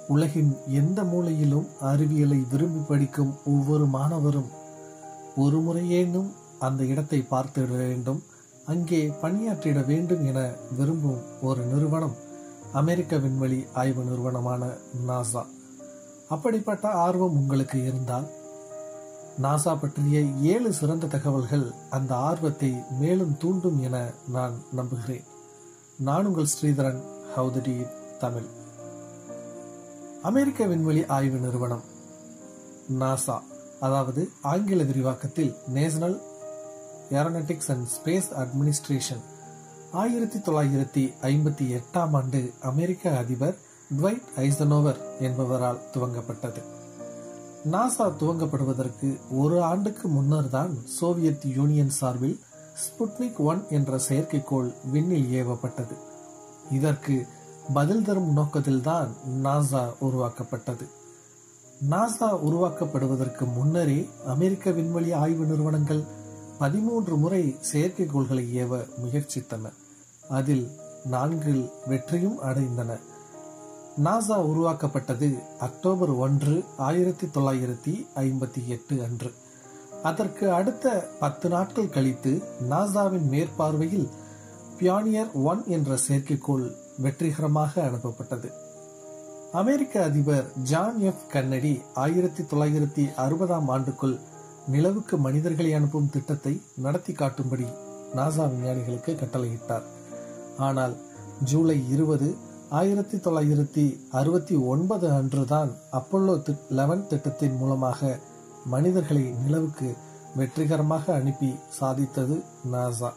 உலகின் எந்த மூலையிலும் அறிவியலை விரும்பி படிக்கும் ஒவ்வொரு மாணவரும் ஒரு முறையேனும் அந்த இடத்தை பார்த்திட வேண்டும் அங்கே பணியாற்றிட வேண்டும் என விரும்பும் ஒரு நிறுவனம் அமெரிக்க விண்வெளி ஆய்வு நிறுவனமான நாசா அப்படிப்பட்ட ஆர்வம் உங்களுக்கு இருந்தால் நாசா பற்றிய ஏழு சிறந்த தகவல்கள் அந்த ஆர்வத்தை மேலும் தூண்டும் என நான் நம்புகிறேன் நான் உங்கள் ஸ்ரீதரன் ஹவுதடி தமிழ் அமெரிக்க விண்வெளி ஆய்வு நிறுவனம் நாசா அதாவது ஆங்கில விரிவாக்கத்தில் national aeronautics and space administration ஆயிரத்தி தொள்ளாயிரத்தி ஐம்பத்தி எட்டாம் ஆண்டு அமெரிக்க அதிபர் ட்வைட் ஐசனோவர் என்பவரால் துவங்கப்பட்டது நாசா துவங்கப்படுவதற்கு ஒரு ஆண்டுக்கு முன்னர் தான் சோவியத் யூனியன் சார்பில் ஸ்புட்னிக் ஒன் என்ற செயற்கைக்கோள் விண்ணில் ஏவப்பட்டது இதற்கு பதில் தரும் நோக்கத்தில்தான் நாசா உருவாக்கப்பட்டது நாசா உருவாக்கப்படுவதற்கு முன்னரே அமெரிக்க விண்வெளி ஆய்வு நிறுவனங்கள் பதிமூன்று முறை செயற்கைக்கோள்களை ஏவ முயற்சித்தன அதில் நான்கில் வெற்றியும் அடைந்தன நாசா உருவாக்கப்பட்டது அக்டோபர் ஒன்று ஆயிரத்தி தொள்ளாயிரத்தி ஐம்பத்தி எட்டு அன்று அதற்கு அடுத்த பத்து நாட்கள் கழித்து நாசாவின் மேற்பார்வையில் பியானியர் ஒன் என்ற செயற்கைக்கோள் வெற்றிகரமாக அனுப்பப்பட்டது அமெரிக்க அதிபர் ஜான் எஃப் கன்னடி ஆயிரத்தி தொள்ளாயிரத்தி அறுபதாம் ஆண்டுக்குள் நிலவுக்கு மனிதர்களை அனுப்பும் திட்டத்தை நடத்தி காட்டும்படி நாசா விஞ்ஞானிகளுக்கு கட்டளையிட்டார் ஆனால் ஜூலை இருபது ஆயிரத்தி தொள்ளாயிரத்தி அறுபத்தி ஒன்பது அன்றுதான் அப்பல்லோ லெவன் திட்டத்தின் மூலமாக மனிதர்களை நிலவுக்கு வெற்றிகரமாக அனுப்பி சாதித்தது நாசா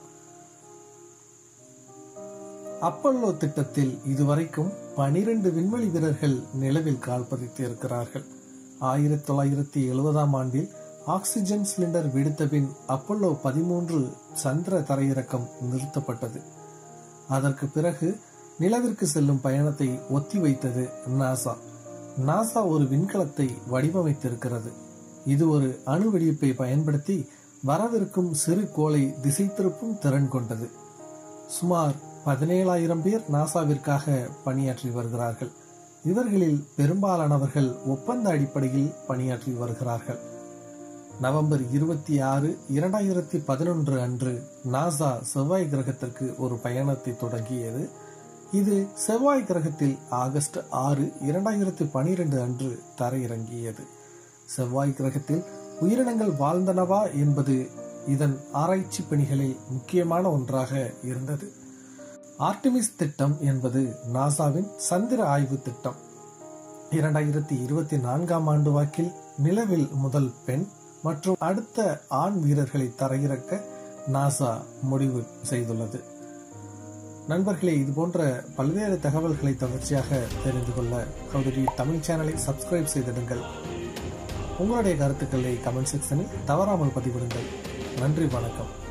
அப்பல்லோ திட்டத்தில் இதுவரைக்கும் பனிரெண்டு விண்வெளி வீரர்கள் நிலவில் கால் பதித்து இருக்கிறார்கள் ஆயிரத்தி தொள்ளாயிரத்தி எழுபதாம் ஆண்டில் ஆக்சிஜன் சிலிண்டர் வெடித்த பின் அப்பல்லோ பதிமூன்று சந்திர தரையிறக்கம் நிறுத்தப்பட்டது அதற்கு பிறகு நிலவிற்கு செல்லும் பயணத்தை ஒத்திவைத்தது நாசா நாசா ஒரு விண்கலத்தை வடிவமைத்திருக்கிறது இது ஒரு அணு வெடிப்பை பயன்படுத்தி வரவிருக்கும் சிறு கோளை திசை திருப்பும் திறன் கொண்டது சுமார் பதினேழாயிரம் பேர் நாசாவிற்காக பணியாற்றி வருகிறார்கள் இவர்களில் பெரும்பாலானவர்கள் ஒப்பந்த அடிப்படையில் பணியாற்றி வருகிறார்கள் நவம்பர் இருபத்தி ஆறு இரண்டாயிரத்தி பதினொன்று அன்று நாசா செவ்வாய் கிரகத்திற்கு ஒரு பயணத்தை தொடங்கியது இது செவ்வாய் கிரகத்தில் ஆகஸ்ட் ஆறு இரண்டாயிரத்தி பனிரெண்டு அன்று தரையிறங்கியது செவ்வாய் கிரகத்தில் உயிரினங்கள் வாழ்ந்தனவா என்பது இதன் ஆராய்ச்சி பணிகளில் முக்கியமான ஒன்றாக இருந்தது ஆர்டிமிஸ் திட்டம் என்பது நாசாவின் சந்திர ஆய்வு திட்டம் இரண்டாயிரத்தி இருபத்தி நான்காம் ஆண்டு வாக்கில் நிலவில் முதல் பெண் மற்றும் அடுத்த ஆண் வீரர்களை தரையிறக்க நாசா முடிவு செய்துள்ளது நண்பர்களே இது போன்ற பல்வேறு தகவல்களை தொடர்ச்சியாக தெரிந்து கொள்ள கௌதரி தமிழ் சேனலை சப்ஸ்கிரைப் செய்திடுங்கள் உங்களுடைய கருத்துக்களை கமெண்ட் செக்ஷனில் தவறாமல் பதிவிடுங்கள் நன்றி வணக்கம்